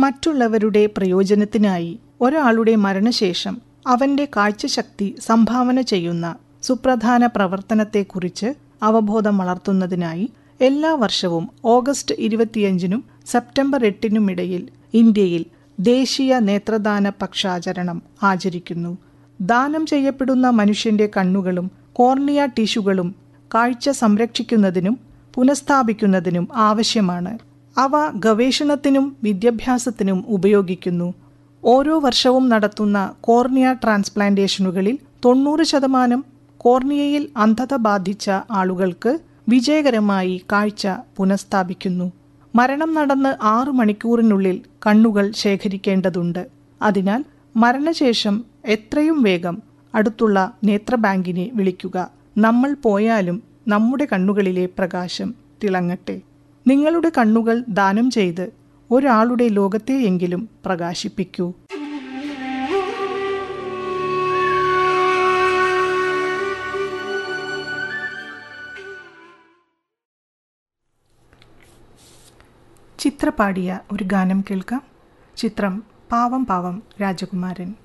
മറ്റുള്ളവരുടെ പ്രയോജനത്തിനായി ഒരാളുടെ മരണശേഷം അവന്റെ കാഴ്ചശക്തി സംഭാവന ചെയ്യുന്ന സുപ്രധാന പ്രവർത്തനത്തെക്കുറിച്ച് അവബോധം വളർത്തുന്നതിനായി എല്ലാ വർഷവും ഓഗസ്റ്റ് ഇരുപത്തിയഞ്ചിനും സെപ്റ്റംബർ എട്ടിനുമിടയിൽ ഇന്ത്യയിൽ ദേശീയ നേത്രദാന പക്ഷാചരണം ആചരിക്കുന്നു ദാനം ചെയ്യപ്പെടുന്ന മനുഷ്യന്റെ കണ്ണുകളും കോർണിയ ടിഷ്യൂകളും കാഴ്ച സംരക്ഷിക്കുന്നതിനും പുനഃസ്ഥാപിക്കുന്നതിനും ആവശ്യമാണ് അവ ഗവേഷണത്തിനും വിദ്യാഭ്യാസത്തിനും ഉപയോഗിക്കുന്നു ഓരോ വർഷവും നടത്തുന്ന കോർണിയ ട്രാൻസ്പ്ലാന്റേഷനുകളിൽ തൊണ്ണൂറ് ശതമാനം കോർണിയയിൽ അന്ധത ബാധിച്ച ആളുകൾക്ക് വിജയകരമായി കാഴ്ച പുനഃസ്ഥാപിക്കുന്നു മരണം നടന്ന് ആറു മണിക്കൂറിനുള്ളിൽ കണ്ണുകൾ ശേഖരിക്കേണ്ടതുണ്ട് അതിനാൽ മരണശേഷം എത്രയും വേഗം അടുത്തുള്ള നേത്രബാങ്കിനെ വിളിക്കുക നമ്മൾ പോയാലും നമ്മുടെ കണ്ണുകളിലെ പ്രകാശം തിളങ്ങട്ടെ നിങ്ങളുടെ കണ്ണുകൾ ദാനം ചെയ്ത് ഒരാളുടെ ലോകത്തെയെങ്കിലും പ്രകാശിപ്പിക്കൂ ചിത്രപാടിയ ഒരു ഗാനം കേൾക്കാം ചിത്രം പാവം പാവം രാജകുമാരൻ